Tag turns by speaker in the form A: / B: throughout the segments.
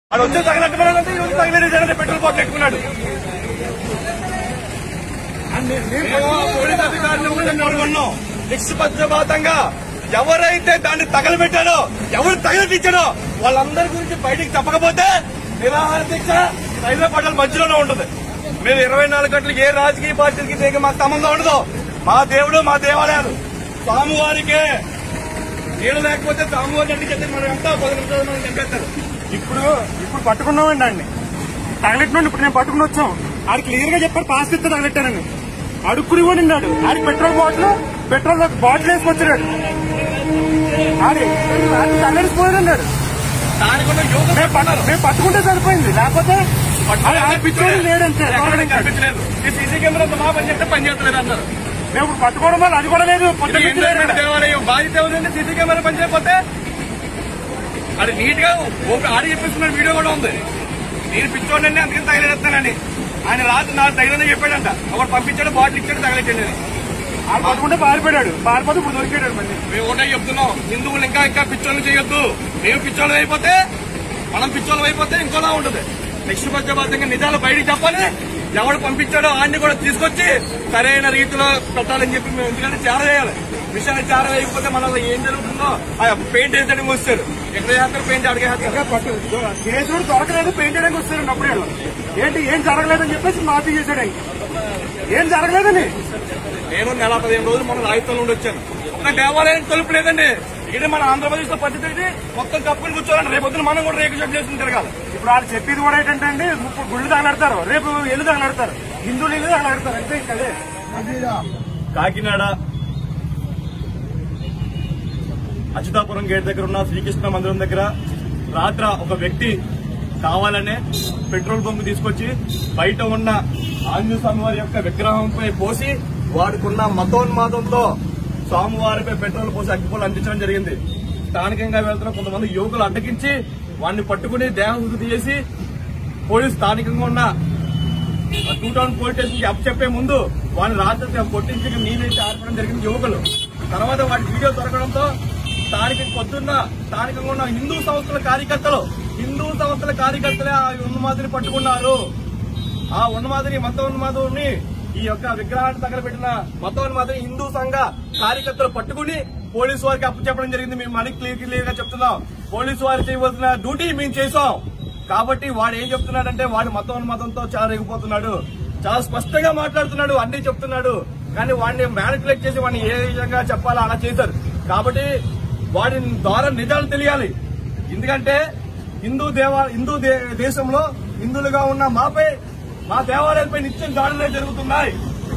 A: వాడు వచ్చే తగినట్టుకున్నాడంటే ఈ రోజు తగిలేదంటే పెట్రోల్ బాటిల్ పెట్టుకున్నాడు మేము పోలీస్ అధికారులు కూడా కోరుకున్నాం నిష్పక్షపాతంగా ఎవరైతే దాన్ని తగలబెట్టారో ఎవరు తగలటిచ్చారో వాళ్ళందరి గురించి బయటికి చెప్పకపోతే నిరాహార దీక్ష రైల్వే పట్టాల మధ్యలోనే ఉంటుంది మీరు ఇరవై నాలుగు గంటలు ఏ రాజకీయ పార్టీకి దీనికి మాకు సంబంధం ఉండదు మా దేవుడు మా దేవాలయాలు స్వామివారికే నీళ్ళు లేకపోతే స్వామివారి అంటే చెప్తే మనం ఎంత పది నిమిషాలు మనం చంపేస్తారు
B: ఇప్పుడు ఇప్పుడు పట్టుకున్నామండి అండి తగలెట్టినండి ఇప్పుడు నేను పట్టుకుని వచ్చాం ఆడు క్లియర్ గా చెప్పారు పాస్ ఇస్తే తగలెట్టానని అడుక్కుని కూడా ఉన్నాడు ఆడి పెట్రోల్ బాటిల్ పెట్రోల్ బాటిల్ వేసుకొచ్చాడు ఆడి తగలేసిపోయాడు అన్నాడు
A: దానికి ఉన్న యువత
B: మేము పట్టు- మేము పట్టుకుంటే సరిపోయింది లేకపోతే ఆడి- ఆడి పిచ్చోడు లేడంతే
A: ఎక్కడ కనిపించలేదు ఈ సీసీ కెమెరా మా పని చేస్తే పని చేస్తలేదు అన్నారు
B: మేము ఇప్పుడు పట్టుకోవడం వల్ల అది కూడా లేదు పొద్దున్న
A: ఇది
B: నుంచి లేదు
A: ఎండోమెంట్
B: ఇక్కడ.
A: దేవాలయం బాధ్యత ఎవరంటే సీసీ కెమెరా పని చేయకపోతే అది నీట్ గా ఒక ఆడి చెప్పిస్తున్న వీడియో కూడా ఉంది నేను పిచ్చోడండి అందుకని తగిలేస్తానండి ఆయన రాత్రి నాకు తగిలని చెప్పాడంట ఒకటి పంపించాడు బాటిల్ ఇచ్చాడు తగలెట్టండి అని.
B: ఆడు పట్టుకుంటే పారిపోయాడు పారిపోతే ఇప్పుడు దొరికాడు మళ్ళీ
A: మేము ఒకటే చెప్తున్నాం హిందువులు ఇంకా ఇంకా పిచ్చోళ్ళు చేయొద్దు మేము పిచ్చోళ్ళు అయిపోతే మనం పిచ్చోళ్ళు అయిపోతే ఇంకోలా ఉంటుంది నిష్పక్షపాతంగా నిజాలు బయటికి చెప్పాలి ఎవడు పంపించాడో ఆయన్ని కూడా తీసుకొచ్చి సరైన రీతిలో పెట్టాలని చెప్పి మేము ఎందుకంటే చేర చేయాలి విషయాన్ని చేర వేయకపోతే మన ఏం జరుగుతుందో ఆ పెయింట్ వేసడానికి వస్తారు ఎక్కడ చేస్తారు పెయింట్ అడిగే
B: ఇంకా పట్టు కేసులు దొరకలేదు పెయింట్ చేయడానికి వస్తారు అప్పుడే వాళ్ళు. ఏంటి ఏం జరగలేదని చెప్పేసి మాఫీ చేశాడు ఆయన. ఏం జరగలేదని
A: నేను నెల పదిహేను రోజులు మన రాజస్థాన్ నుండి వచ్చాను ఒక దేవాలయం తలుపు లేదండి ఇది మన ఆంధ్రప్రదేశ్ లో పద్ధతి ఇది మొత్తం కప్పుని కూర్చోవాలంటే రేపు పొద్దున మనం కూడా రేకు షెడ్ చేసుకుని తిరగాలి
B: ఇప్పుడు వాళ్ళు చెప్పేది కూడా ఏంటంటే అండి ఇప్పుడు గుళ్ళు తగలడతారు రేపు ఎల్లు తగలడతారు హిందువులు ఇల్లు తగలడతారు అంతే ఇంకా అదే
A: కాకినాడ అచ్యుతాపురం గేట్ దగ్గర ఉన్న శ్రీకృష్ణ మందిరం దగ్గర రాత్ర ఒక వ్యక్తి కావాలనే పెట్రోల్ బంక్ తీసుకొచ్చి బయట ఉన్న ఆంజనేయ స్వామి వారి యొక్క విగ్రహంపై పోసి వాడుకున్న మతోన్మాదంతో స్వామివారిపై పెట్రోల్ పోసి అగ్గిపోలు అందించడం జరిగింది స్థానికంగా వెళ్తున్న కొంతమంది యువకులు అడ్డగించి వాడిని పట్టుకుని దేహశుద్ధి చేసి పోలీసు స్థానికంగా ఉన్న టూ టౌన్ పోలీస్ స్టేషన్ కి అప్పచెప్పే ముందు వాళ్ళని రాత్రి కొట్టించి నీళ్ళైతే ఆర్పడం జరిగింది యువకులు తర్వాత వాటి వీడియో దొరకడంతో స్థానిక పొద్దున్న స్థానికంగా ఉన్న హిందూ సంస్థల కార్యకర్తలు హిందూ సంస్థల కార్యకర్తలే ఆ ఉన్నమాదిని పట్టుకున్నారు ఆ ఉన్నమాదిని మత ఉన్నమాదిని ఈ యొక్క విగ్రహాన్ని తగలబెట్టిన మత ఉన్నమాదిని హిందూ సంఘ కార్యకర్తలు పట్టుకుని పోలీసు వారికి అప్పచెప్పడం జరిగింది మేము మనకి క్లియర్ క్లియర్ గా చెప్తున్నాం పోలీసు వారు చేయవలసిన డ్యూటీ మేము చేసాం కాబట్టి వాడు ఏం చెప్తున్నాడంటే వాడు మతం మతంతో చాలా రేగిపోతున్నాడు చాలా స్పష్టంగా మాట్లాడుతున్నాడు అన్ని చెప్తున్నాడు కానీ వాడిని మ్యానిపులేట్ చేసి వాడిని ఏ విధంగా చెప్పాలో అలా చేశారు కాబట్టి వాడి ద్వారా నిజాలు తెలియాలి ఎందుకంటే హిందూ దేవా హిందూ దే- దేశంలో హిందువులుగా ఉన్న మాపై మా దేవాలయాలపై నిత్యం దాడులే జరుగుతున్నాయి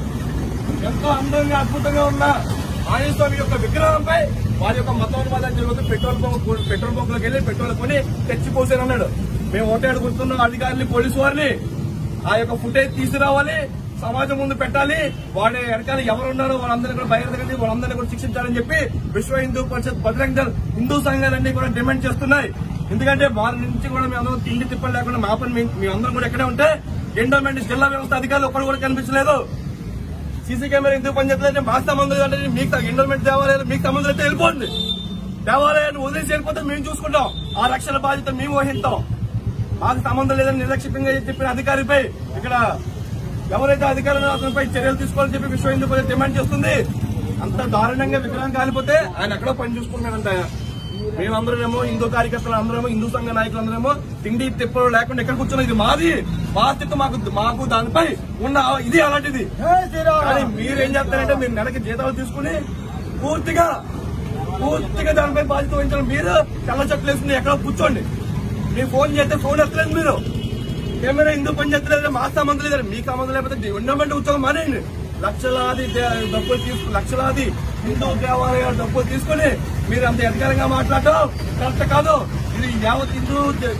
A: ఎంతో అందంగా అద్భుతంగా ఉన్న ఆంజనేయ స్వామి యొక్క విగ్రహంపై వారి యొక్క మతోన్మాదం జరుగుతూ పెట్రోల్ బంక్ పెట్రోల్ బంక్ లోకి వెళ్లి పెట్రోల్ కొని తెచ్చిపోసానన్నాడు మేము ఒకటే అడుగుతున్నాం అధికారులు పోలీసు వారిని ఆ యొక్క ఫుటేజ్ తీసుకురావాలి సమాజం ముందు పెట్టాలి వాడి వెనకాల ఎవరున్నారో వాళ్ళందరినీ కూడా బయటకెళ్ళి వాళ్ళందరినీ కూడా శిక్షించాలని చెప్పి విశ్వ హిందూ పరిషత్ బజరంగ దళ్ హిందూ సంఘాలన్నీ కూడా డిమాండ్ చేస్తున్నాయి ఎందుకంటే వారి నుంచి కూడా మేము అందరం తిండి తిప్పలు లేకుండా మా పని మేము- మేమందరం కూడా ఎక్కడే ఉంటే ఎండోమెంట్ జిల్లా వ్యవస్థ అధికారులు ఒక్కరు కూడా కనిపించలేదు సీసీ కెమెరా ఎందుకు పనిచేస్తుందంటే మాకు సంబంధం లేదంటే మీకు ఎండోమెంట్ దేవాలయాలు మీకు సంబంధం అయితే వెళ్ళిపోండి దేవాలయాన్ని వదిలేసి వెళ్ళిపోతే మేము చూసుకుంటాం ఆ రక్షణ బాధ్యత మేము వహిస్తాం మాకు సంబంధం లేదని నిర్లక్ష్యంగా చెప్పిన అధికారిపై ఇక్కడ ఎవరైతే అధికారులు అతనిపై చర్యలు తీసుకోవాలని చెప్పి విశ్వ హిందూ పరిషత్ డిమాండ్ చేస్తుంది అంత దారుణంగా విగ్రహం కాలిపోతే ఆయన ఎక్కడో పని చూసుకుంటున్నాడంట మేమందరమేమో హిందూ కార్యకర్తలు అందరేమో హిందూ సంఘ నాయకులు అందరేమో తిండి తిప్పలు లేకుండా ఎక్కడ కూర్చున్నాం ఇది మాది బాధ్యత మాకు మాకు దానిపై ఉన్న ఇది అలాంటిది కానీ మీరేం చేస్తారంటే మీరు నెలకి జీతాలు తీసుకుని పూర్తిగా పూర్తిగా దానిపై బాధ్యత వహించాలి మీరు తెల్ల చెట్లు వేసుకుని ఎక్కడ కూర్చోండి మీరు ఫోన్ చేస్తే ఫోన్ ఎత్తలేదు మీరు కెమెరా ఎందుకు పని చేస్తలేదు మా సంబంధం లేదు మీకు సంబంధం లేకపోతే ఎండోమెంట్ ఉత్సవం మానేయండి లక్షలాది దే- డబ్బులు తీసుకు లక్షలాది హిందూ దేవాలయాలు డబ్బులు తీసుకుని మీరు అంత ఎదగారంగా మాట్లాడటం కరెక్ట్ కాదు ఇది యావత్ హిందూ దే-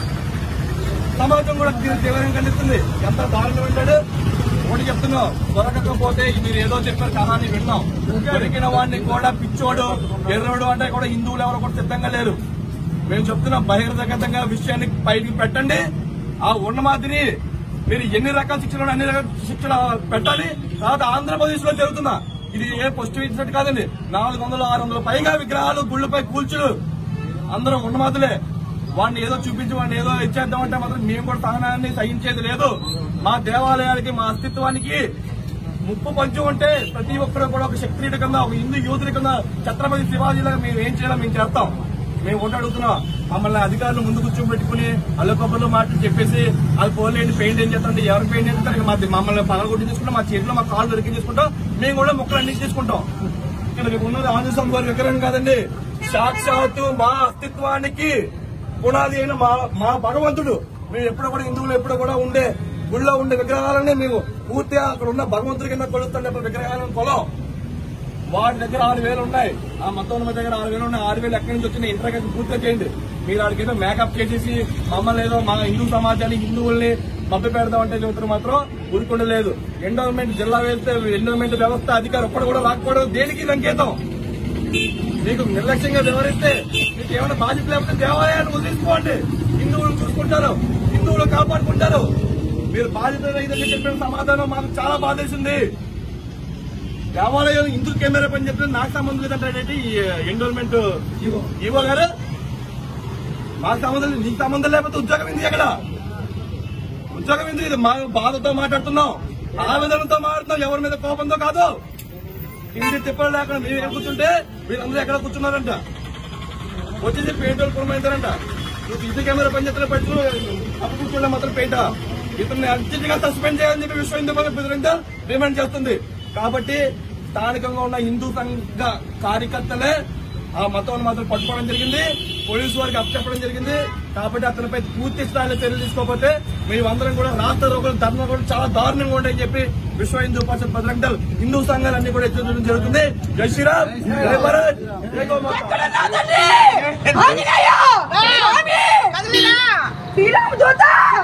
A: సమాజం కూడా దీన్ని తీవ్రంగా ఖండిస్తుంది ఎంత దారుణం ఉంటాడు ఒకటి చెప్తున్నాం దొరకకపోతే మీరు ఏదో చెప్పారు కహాని విన్నాం దొరికిన వాడిని కూడా పిచ్చోడు ఎర్రోడు అంటే కూడా హిందువులు ఎవరు కూడా సిద్ధంగా లేరు మేము చెప్తున్నాం బహిర్గతంగా విషయాన్ని పైకి పెట్టండి ఆ ఉన్న మాదిరి మీరు ఎన్ని రకాల శిక్షలు అన్ని రకాల శిక్షలు పెట్టాలి తర్వాత ఆంధ్రప్రదేశ్ లో జరుగుతున్నా ఇది ఏ పోస్ట్ ఇచ్చినట్టు కాదండి నాలుగు వందలు ఆరు వందల పైగా విగ్రహాలు గుళ్ళపై కూల్చుడు అందరూ ఉన్నమాతులే వాడిని ఏదో చూపించి వాడిని ఏదో ఇచ్చేద్దామంటే మాత్రం మేము కూడా సహనాన్ని సహించేది లేదు మా దేవాలయానికి మా అస్తిత్వానికి ముప్పు పంచి ఉంటే ప్రతి ఒక్కరు కూడా ఒక శక్తి కింద ఒక హిందూ యూతుల కింద ఛత్రపతి శివాజీలాగా మేము ఏం చేయాలో మేము చేస్తాం మేము ఒకటి అడుగుతున్నాం మమ్మల్ని అధికారులు ముందు కూర్చోబెట్టుకుని అల్ల కొబ్బరిలో మాటలు చెప్పేసి అది పోలేండి పెయింట్ ఏం చేస్తారంటే ఎవరు పెయింట్ ఏం చేస్తారు మా మమ్మల్ని పగల కొట్టి తీసుకుంటాం మా చేతిలో మా కాళ్ళు దొరికి తీసుకుంటాం మేము కూడా మొక్కలు అన్ని తీసుకుంటాం ఇక్కడ మీకు ఉన్నది ఆంజనేయ స్వామి వారి విగ్రహం కాదండి సాక్షాత్తు మా అస్తిత్వానికి పునాది అయిన మా మా భగవంతుడు మేము ఎప్పుడు కూడా హిందువులు ఎప్పుడు కూడా ఉండే గుళ్ళో ఉండే విగ్రహాలనే మేము పూర్తిగా అక్కడ ఉన్న భగవంతుడి కింద కొలుస్తుండే విగ్రహాలను కొలం వాడి దగ్గర ఆరు వేలు ఉన్నాయి ఆ మొత్తం ఉన్న దగ్గర ఆరు వేలు ఉన్నాయి ఆరు వేలు ఎక్కడి నుంచి వచ్చిన ఇంటర్గేషన్ పూర్తిగా చేయండి మీరు ఆడికి ఏదో మేకప్ చేసేసి మమ్మల్ని ఏదో మా హిందూ సమాజాన్ని హిందువుల్ని మభ్య పెడదామంటే చెబుతారు మాత్రం ఊరుకుండలేదు ఎండోమెంట్ జిల్లా వెళ్తే ఎండోమెంట్ వ్యవస్థ అధికారం ఒక్కడు కూడా రాకపోవడం దేనికి సంకేతం మీకు నిర్లక్ష్యంగా వ్యవహరిస్తే మీకు ఏమైనా బాధ్యత లేకపోతే దేవాలయాన్ని వదిలించుకోండి హిందువులు చూసుకుంటారు హిందువులు కాపాడుకుంటారు మీరు బాధ్యత లేదని చెప్పిన సమాధానం మాకు చాలా బాధేసింది దేవాలయం హిందూ కెమెరా పని చెప్పిన నాకు సంబంధం లేదంటే ఎండోల్మెంట్ ఈవో గారు మాకు సంబంధం లేదు నీకు సంబంధం లేకపోతే ఉద్యోగం ఏంది అక్కడ ఉద్యోగం ఏంది ఇది మా బాధతో మాట్లాడుతున్నాం ఆవేదనతో మాట్లాడుతున్నాం ఎవరి మీద కోపంతో కాదు ఇంటి తిప్పలు లేకుండా మీరు ఎక్కడ కూర్చుంటే మీరందరూ ఎక్కడ కూర్చున్నారంట వచ్చేసి పెయింట్ వాళ్ళు పురమైందారంట నువ్వు సీసీ కెమెరా పనిచేస్తున్న పెట్టు అప్పుడు కూర్చోలే మాత్రం పెయింట ఇతన్ని అర్జెంట్ గా సస్పెండ్ చేయాలని చెప్పి విశ్వ హిందూ పరిషత్ ప్రెసిడెంట్ డిమాండ్ చేస్తుంది కాబట్టి స్థానికంగా ఉన్న హిందూ సంఘ కార్యకర్తలే ఆ మతం మాత్రం పట్టుకోవడం జరిగింది పోలీసు వారికి అప్పచెప్పడం జరిగింది కాబట్టి అతనిపై పూర్తి స్థాయిలో చర్యలు తీసుకోకపోతే మేమందరం కూడా రాష్ట్ర రోగులు ధర్మ కూడా చాలా దారుణంగా ఉంటాయని చెప్పి విశ్వ హిందూ పరిషత్ ప్రెసిడెంట్ హిందూ సంఘాలన్నీ కూడా హెచ్చరించడం జరుగుతుంది జై శ్రీరామ్ జై భారత్ జై గోమాత
C: ఆంజనేయ స్వామి శ్రీరామదూత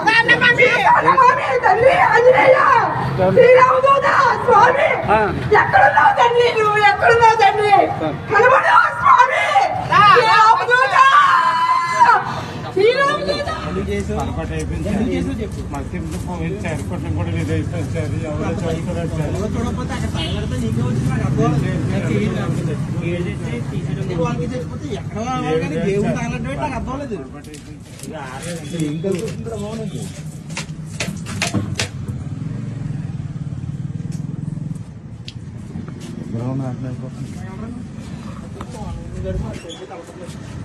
C: స్వామి తండ్రి ఆంజనేయ శ్రీరామదూత స్వామి ఎక్కడున్నావు తండ్రి నువ్వు ఎక్కడున్నావు తండ్రి కనబడు స్వామి శ్రీరామదూత శ్రీరామదూత
B: పొరపాటు అయిపోయింది మసీదు పోయించారు కొట్టం కూడా ఇది అయిపోయించారు ఎవరో చదువుకున్నారు
D: గ్రౌండ్ అట్లా అయిపోతుంది